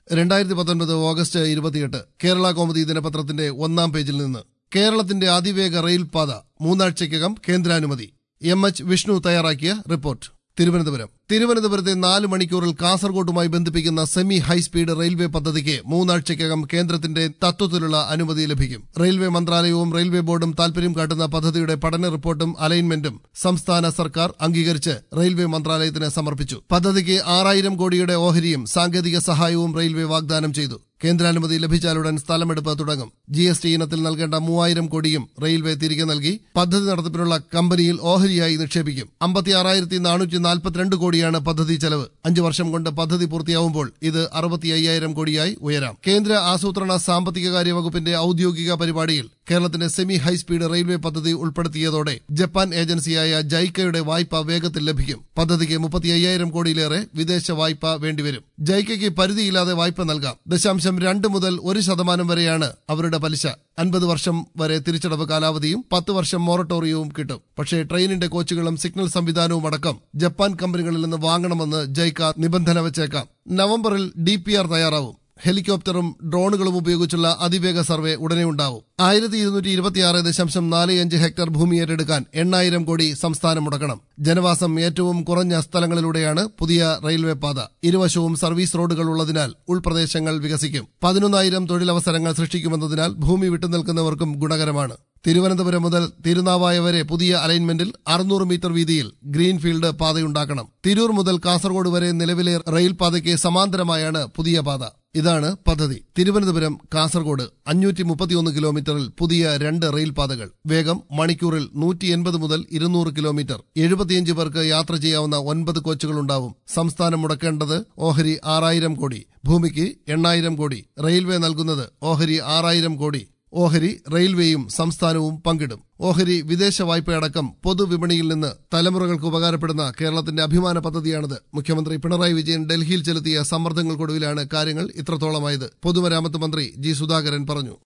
രണ്ടായിരത്തി പത്തൊൻപത് ഓഗസ്റ്റ് ഇരുപത്തിയെട്ട് കേരള കോമതി ദിനപത്രത്തിന്റെ ഒന്നാം പേജിൽ നിന്ന് കേരളത്തിന്റെ അതിവേഗ റെയിൽ പാത മൂന്നാഴ്ചയ്ക്കകം കേന്ദ്രാനുമതി എം എച്ച് വിഷ്ണു തയ്യാറാക്കിയ റിപ്പോർട്ട് തിരുവനന്തപുരം തിരുവനന്തപുരത്തെ നാല് മണിക്കൂറിൽ കാസർകോട്ടുമായി ബന്ധിപ്പിക്കുന്ന സെമി ഹൈസ്പീഡ് റെയിൽവേ പദ്ധതിക്ക് മൂന്നാഴ്ചയ്ക്കകം കേന്ദ്രത്തിന്റെ തത്വത്തിലുള്ള അനുമതി ലഭിക്കും റെയിൽവേ മന്ത്രാലയവും റെയിൽവേ ബോർഡും താൽപര്യം കാട്ടുന്ന പദ്ധതിയുടെ പഠന റിപ്പോർട്ടും അലൈൻമെന്റും സംസ്ഥാന സർക്കാർ അംഗീകരിച്ച് റെയിൽവേ മന്ത്രാലയത്തിന് സമർപ്പിച്ചു പദ്ധതിക്ക് ആറായിരം കോടിയുടെ ഓഹരിയും സാങ്കേതിക സഹായവും റെയിൽവേ വാഗ്ദാനം ചെയ്തു കേന്ദ്രാനുമതി ലഭിച്ചാലുടൻ സ്ഥലമെടുപ്പ് തുടങ്ങും ജി എസ് ടി ഇനത്തിൽ നൽകേണ്ട മൂവായിരം കോടിയും റെയിൽവേ തിരികെ നൽകി പദ്ധതി നടത്തിപ്പിനുള്ള കമ്പനിയിൽ ഓഹരിയായി നിക്ഷേപിക്കും അമ്പത്തിയാറായിരത്തി നാനൂറ്റി നാൽപ്പത്തിരണ്ട് കോടിയാണ് പദ്ധതി ചെലവ് അഞ്ചു വർഷം കൊണ്ട് പദ്ധതി പൂർത്തിയാവുമ്പോൾ ഇത് അറുപത്തി അയ്യായിരം കോടിയായി ഉയരാം കേന്ദ്ര ആസൂത്രണ സാമ്പത്തികകാര്യ വകുപ്പിന്റെ ഔദ്യോഗിക പരിപാടിയിൽ കേരളത്തിന്റെ സെമി ഹൈസ്പീഡ് റെയിൽവേ പദ്ധതി ഉൾപ്പെടുത്തിയതോടെ ജപ്പാൻ ഏജൻസിയായ ജൈക്കയുടെ വായ്പ വേഗത്തിൽ ലഭിക്കും പദ്ധതിക്ക് മുപ്പത്തി അയ്യായിരം കോടിയിലേറെ വിദേശ വായ്പ വേണ്ടിവരും ജൈക്കയ്ക്ക് പരിധിയില്ലാതെ വായ്പ നൽകാം ദശാംശം രണ്ട് മുതൽ ഒരു ശതമാനം വരെയാണ് അവരുടെ പലിശ അൻപത് വർഷം വരെ തിരിച്ചടവ് കാലാവധിയും പത്ത് വർഷം മൊറട്ടോറിയവും കിട്ടും പക്ഷേ ട്രെയിനിന്റെ കോച്ചുകളും സിഗ്നൽ സംവിധാനവും അടക്കം ജപ്പാൻ കമ്പനികളിൽ നിന്ന് വാങ്ങണമെന്ന് ജൈക്ക നിബന്ധന വച്ചേക്കാം നവംബറിൽ ഡി തയ്യാറാവും ഹെലികോപ്റ്ററും ഡ്രോണുകളും ഉപയോഗിച്ചുള്ള അതിവേഗ സർവേ ഉടനെ ഉണ്ടാവും ആയിരത്തി ഇരുന്നൂറ്റി ഇരുപത്തിയാറ് ദശാംശം നാല് അഞ്ച് ഹെക്ടർ ഭൂമി ഏറ്റെടുക്കാൻ എണ്ണായിരം കോടി സംസ്ഥാനം മുടക്കണം ജനവാസം ഏറ്റവും കുറഞ്ഞ സ്ഥലങ്ങളിലൂടെയാണ് പുതിയ റെയിൽവേ പാത ഇരുവശവും സർവീസ് റോഡുകൾ ഉള്ളതിനാൽ ഉൾപ്രദേശങ്ങൾ വികസിക്കും പതിനൊന്നായിരം തൊഴിലവസരങ്ങൾ സൃഷ്ടിക്കുമെന്നതിനാൽ ഭൂമി വിട്ടുനിൽക്കുന്നവർക്കും ഗുണകരമാണ് തിരുവനന്തപുരം മുതൽ തിരുനാവായ വരെ പുതിയ അലൈൻമെന്റിൽ അറുന്നൂറ് മീറ്റർ വീതിയിൽ ഗ്രീൻഫീൽഡ് പാതയുണ്ടാക്കണം തിരൂർ മുതൽ കാസർഗോഡ് വരെ നിലവിലെ റെയിൽ പാതയ്ക്ക് സമാന്തരമായാണ് പുതിയ പാത ഇതാണ് പദ്ധതി തിരുവനന്തപുരം കാസർഗോഡ് അഞ്ഞൂറ്റി മുപ്പത്തിയൊന്ന് കിലോമീറ്ററിൽ പുതിയ രണ്ട് റെയിൽ പാതകൾ വേഗം മണിക്കൂറിൽ നൂറ്റി എൺപത് മുതൽ ഇരുന്നൂറ് കിലോമീറ്റർ എഴുപത്തിയഞ്ച് പേർക്ക് യാത്ര ചെയ്യാവുന്ന ഒൻപത് കോച്ചുകൾ ഉണ്ടാവും സംസ്ഥാനം മുടക്കേണ്ടത് ഓഹരി ആറായിരം കോടി ഭൂമിക്ക് എണ്ണായിരം കോടി റെയിൽവേ നൽകുന്നത് ഓഹരി ആറായിരം കോടി ഓഹരി റെയിൽവേയും സംസ്ഥാനവും പങ്കിടും ഓഹരി വിദേശ വായ്പയടക്കം പൊതുവിപണിയിൽ നിന്ന് തലമുറകൾക്ക് ഉപകാരപ്പെടുന്ന കേരളത്തിന്റെ അഭിമാന പദ്ധതിയാണിത് മുഖ്യമന്ത്രി പിണറായി വിജയൻ ഡൽഹിയിൽ ചെലുത്തിയ സമ്മർദ്ദങ്ങൾക്കൊടുവിലാണ് കാര്യങ്ങൾ ഇത്രത്തോളമായത് പൊതുമരാമത്ത് മന്ത്രി ജി സുധാകരൻ പറഞ്ഞു